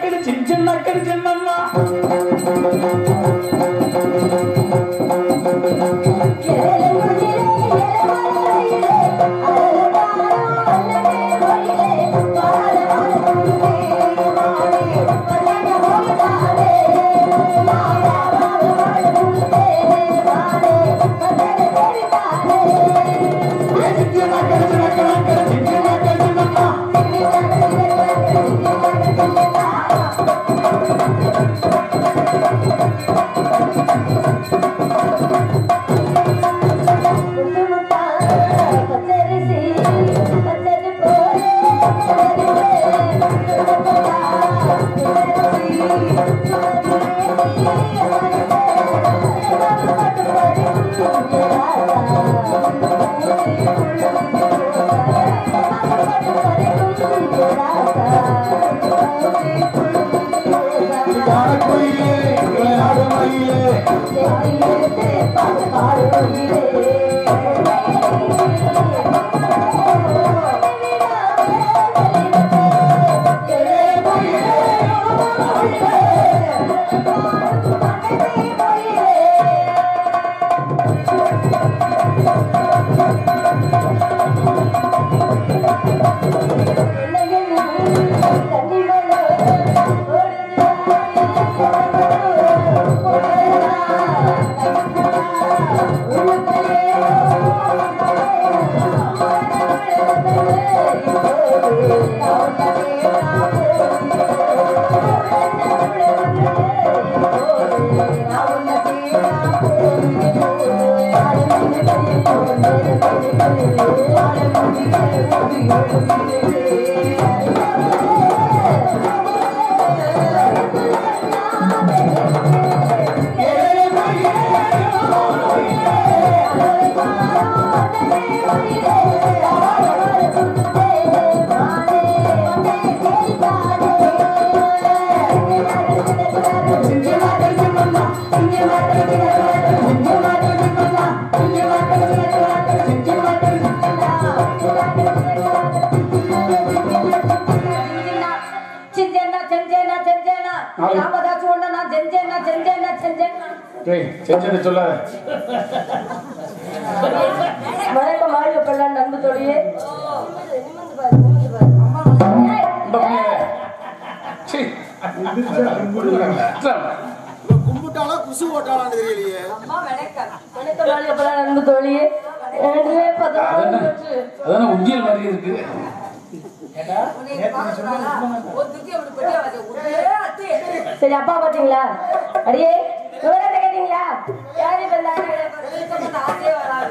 நக்கடி சின்ன நக்கடி சின்னம்மா சின்ன நக்கடி சின்ன நக்கடி சின்ன நக்கடி சின்னம்மா காணக்குயிலே விளையாடும் மயிலே செஞ்சேன்னா செஞ்சேன்னா செஞ்சேன்னா நாளை- நாம ஏதாச்சும் ஒண்ணு நான் செஞ்சேன்னா செஞ்சேன்னா செஞ்சேன்னா டேய் செஞ்சதை சொல்லாத வணக்கம் வாழ்வு பெல்லாம் நண்பு தோழியே இந்த பண்ணியாத. சீ. இஸ்லாம். கும்பிட்டாலா குசு ஓட்டாளான்னு தெரியலையே வணக்கம் வாழ்வு பெல்லாம் நண்பு தோழியே ரெண்டுமே பதினாறு அதானே தொற்று. அதானே உத்தியல் மாதிரி இருக்கு சரி அப்பா பாத்தீங்களா அடியே விவரத்தை கேட்டீங்களா யாரு இப்ப இந்த ஆசையே வராது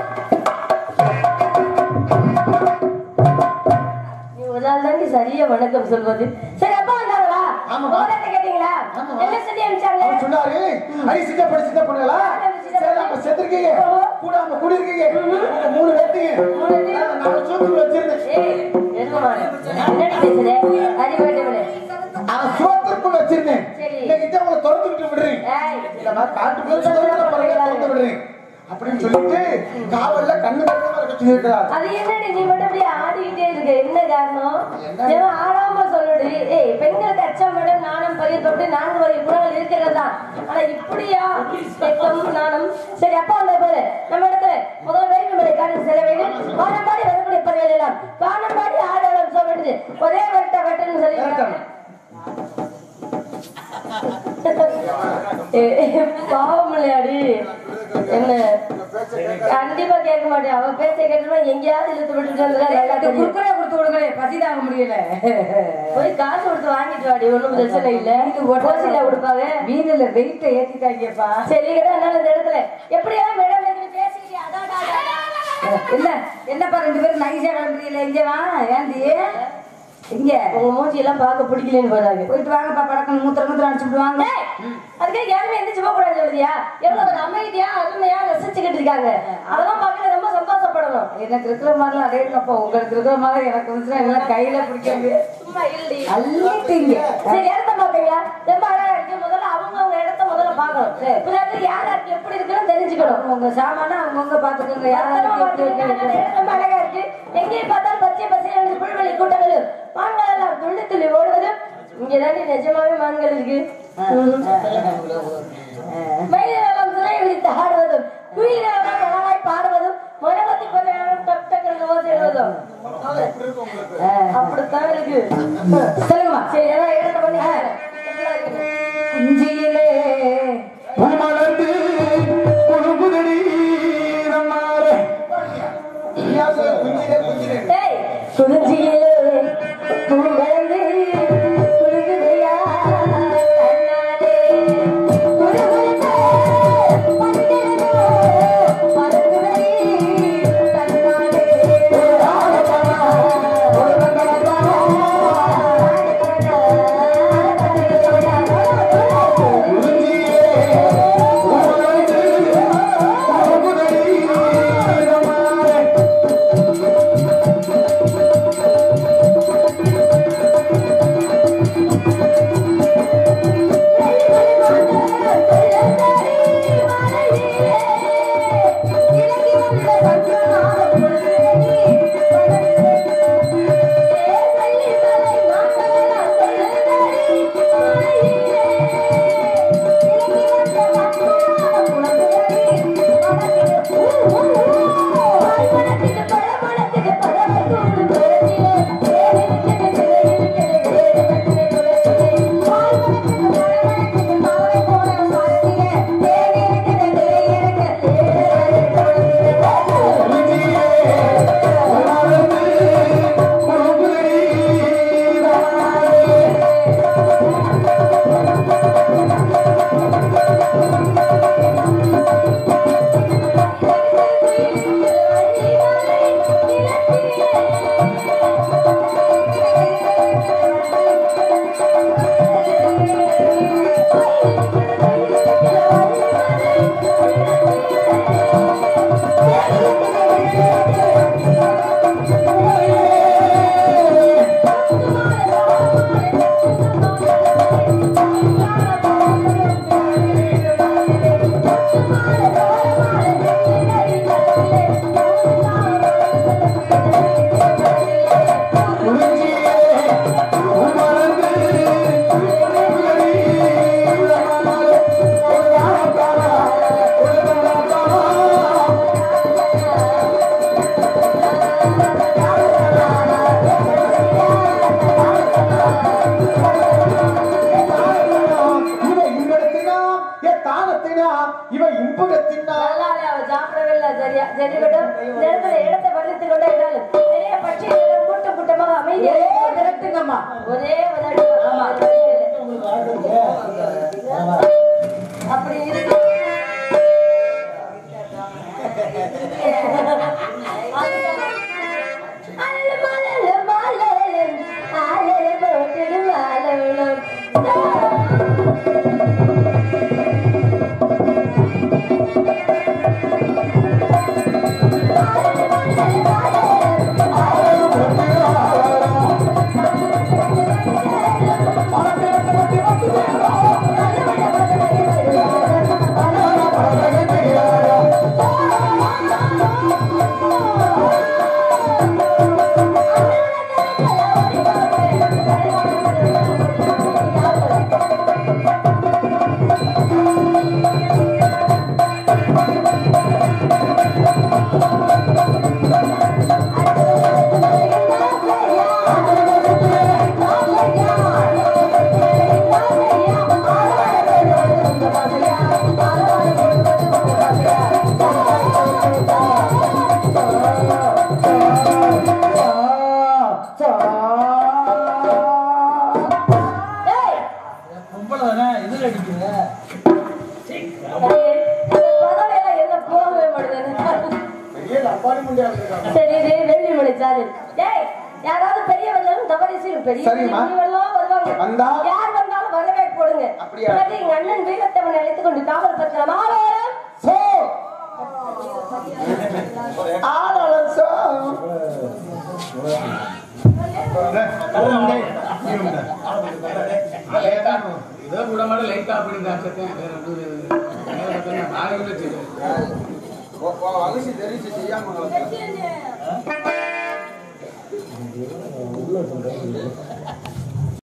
நீ ஒரு நாள் தான் நீ சரியா வணக்கம் சொல்வது சரி அப்பா வந்தாங்களா ஆமாம்மா. விவரத்தை கேட்டீங்களா ஆமாம்மா. என்ன சொல்லி அனுப்பிச்சாங்க அவன் சொன்னாரு ஐ சின்ன படி சின்ன பண்ணலா சரி அப்ப செத்துருக்கீங்க கூட நம்ம குடி இருக்கீங்க உங்க மூணு வெட்டிங்க நான் சூத்து வச்சிருந்தேன் ஏய், எருமை மாடு. என்னடி பேசுற? அறிவாட்டவளே. அவன் சோத்திற்குள் வச்சிருந்தேன் சரி. இன்னைக்கு உங்களை திறந்துக்கிட்டு விடுறேன் ஏய், இந்த மாதிரி காட்டுக்குள்ள சொல்லுங்க பாருங்க திறந்து விடுறேன் அப்படின்னு சொல்லிட்டு காவல்ல கண்ணு கண்ணு இருக்க சொல்லியிருக்கிறார் அது என்னடி நீ மட்டும் அப்படியே ஆடிக்கிட்டே இருக்க என்ன காரணம் ஏன் ஆடாம சொல்லுடி ஏய் பெண்களுக்கு அச்சம் விடம் நாணம் பயிர் தொட்டு நான்கு வகை குணங்கள் இருக்கிறது தான் ஆனா இப்படியா வெக்கம் நாணம் சரி அப்பா வந்த பாரு நம்ம இடத்துல முதல் வேலை நம்முடைய காரணம் செல்ல வேண்டும் வானம்பாடி வரக்கூடிய பறவைகள் எல்லாம் வானம்பாடி ஆடவரம் சொல்ல வேண்டியது ஒரே வெட்ட வெட்டன்னு சொல்லி பாவம் இல்லையாடி என்ன கண்டிப்பா கேட்க மாட்டேன் அவ பேச்ச கேட்டா எங்கேயாவது இழுத்து விட்டுட்டு வந்தா நல்லா தெரியும். குறுக்கடை கொடுத்து விடுங்களே பசி தாங்க முடியல போய் காசு கொடுத்து வாங்கிட்டு வாடி ஒண்ணும் பிரச்சனை இல்ல ஓசில கொடுப்பாங்க மீன்ல வெயிட்ட ஏத்திட்டாங்கப்பா சரி கிட்ட என்னால இந்த இடத்துல எப்படியாவது மேடம் எதுவும் பேசிக்கிறியா அதான் என்ன என்னப்பா ரெண்டு பேரும் நைஸா கிளம்புறீங்களா இங்க வா ஏந்தி இங்க உங்க மூஞ்சி எல்லாம் பார்க்க பிடிக்கலன்னு போறாங்க போயிட்டு வாங்கப்பா படக்கம் மூத்திர மூத்திரம் அடிச்சுட்டு வாங்க ஏய், அதுக்கே யாருமே எந்திரிச்சு போக கூடாது சொல்லுதியா எவ்வளவு ஒரு அமைதியா அருமையா ரசிச்சுக்கிட்டு இருக்காங்க அதெல்லாம் பார்க்க ரொம்ப சந்தோஷப்படணும் எனக்கு இருக்கிற மாதிரிலாம் அடையலப்பா உங்களுக்கு இருக்கிற மாதிரி எனக்கு வந்துச்சுன்னா எல்லாம் கையில பிடிக்க முடியாது சும்மா இல்லடி அள்ளிட்டீங்க சரி இடத்த பாத்தீங்களா ரொம்ப அழகா இருக்கு முதல்ல அவங்க அவங்க இடத்த முதல்ல பாக்கணும் பின்னாடி யார் யாருக்கு எப்படி இருக்குன்னு தெரிஞ்சுக்கணும் உங்க சாமான அவங்கவுங்க பாத்துக்கோங்க பத்திரமா யாரும் பாத்துக்கோங்க. இடம் ரொம்ப அழகா இருக்கு எங்கேயும் பார்த்தாலும் பச்சை பசையான புல்வெளி கூட்டங்களும் மான்கள் எல்லாம் துள்ளி துள்ளி ஓடுவதும் இங்கதாண்டி நிஜமாவே மான்கள் இருக்கு மயிலெல்லாம் துணை விரித்து ஆடுவதும் குயிலெல்லாம் அழகாய் பாடுவதும் மனமத்தி கொள்ளையாளர் டக் டக்குன்னு ஓசிடுவதும் அப்படித்தான் இருக்கு சொல்லுங்கம்மா சரி ஏதாவது இடத்த பண்ணி குஞ்சியிலே பூமலர்ந்து குழுங்குதடி நம்மாரே. நீயா சொல்ல, குஞ்சிலே, குஞ்சிலே. ஏய் குறிஞ்சியிலே பூவரந்து குறுகுதையா கண்ணாலே குறுகுறுத்தே பந்தெழுதோ பறக்குதடி தன்னாலே ஒரு கண்டனத்தானோ, குஞ்சிலே, பூமலர்ந்து குழுங்குதடி நம்மாரே. குஞ்சிலே, பூமலர்ந்து குழுங்குதடி நம்மாரே. குஞ்சிலே, பூமலர்ந்து குழுங்குதடி நம்மாரே. ஒரு வானத்தானா, ஒரு கண்டனத்தானா, இவ இன்பத்தினா ஏ தானத்தினா இவ இன்பகத்தினா நல்லாவே அவ சாப்பிடவே இல்லை சரியா சரி விடும் இந்த இடத்துல இடத்தை வர்ணித்துக் கொண்டே இருந்தாலும் நிறைய பட்சிகள் கூட்டம் கூட்டமாக அமைதியாக திரட்டுங்கம்மா ஒரே ஒரு அடி. ஆமா அப்படி இருக்கு அல்ல மலல மலல ஆலல போட்டிடு மாலவளம் ஏய் பொம்பளை தானே இதுல அடிக்குது பதவியெல்லாம் என்ன போகவே மாட்டேங்குது பெரிய லப்பாடி முண்டியா இருக்காங்க சரி இது வெள்ளிமலை சாரு டேய் யாராவது பெரியவர்களும் தவறிசு பெரிய சரிம்மா. பெரியவர்கள்லாம் வருவாங்க வந்தா? யார் வந்தாலும் வரவே போடுங்க அப்படியா? இல்லாட்டி எங்க அண்ணன் வீரத்தவனை அழைத்துக் கொண்டு காவல் பத்திரம் ஆலயம் சோ ஆளலம் சோ ஏதோ கூட மாட லைட்டா அப்படி காச்சத்தேன் வேற ஒன்றும் வேற ஒன்றும் நாளைக்கு தெரியும் அகசி தெரிஞ்சு செய்யாம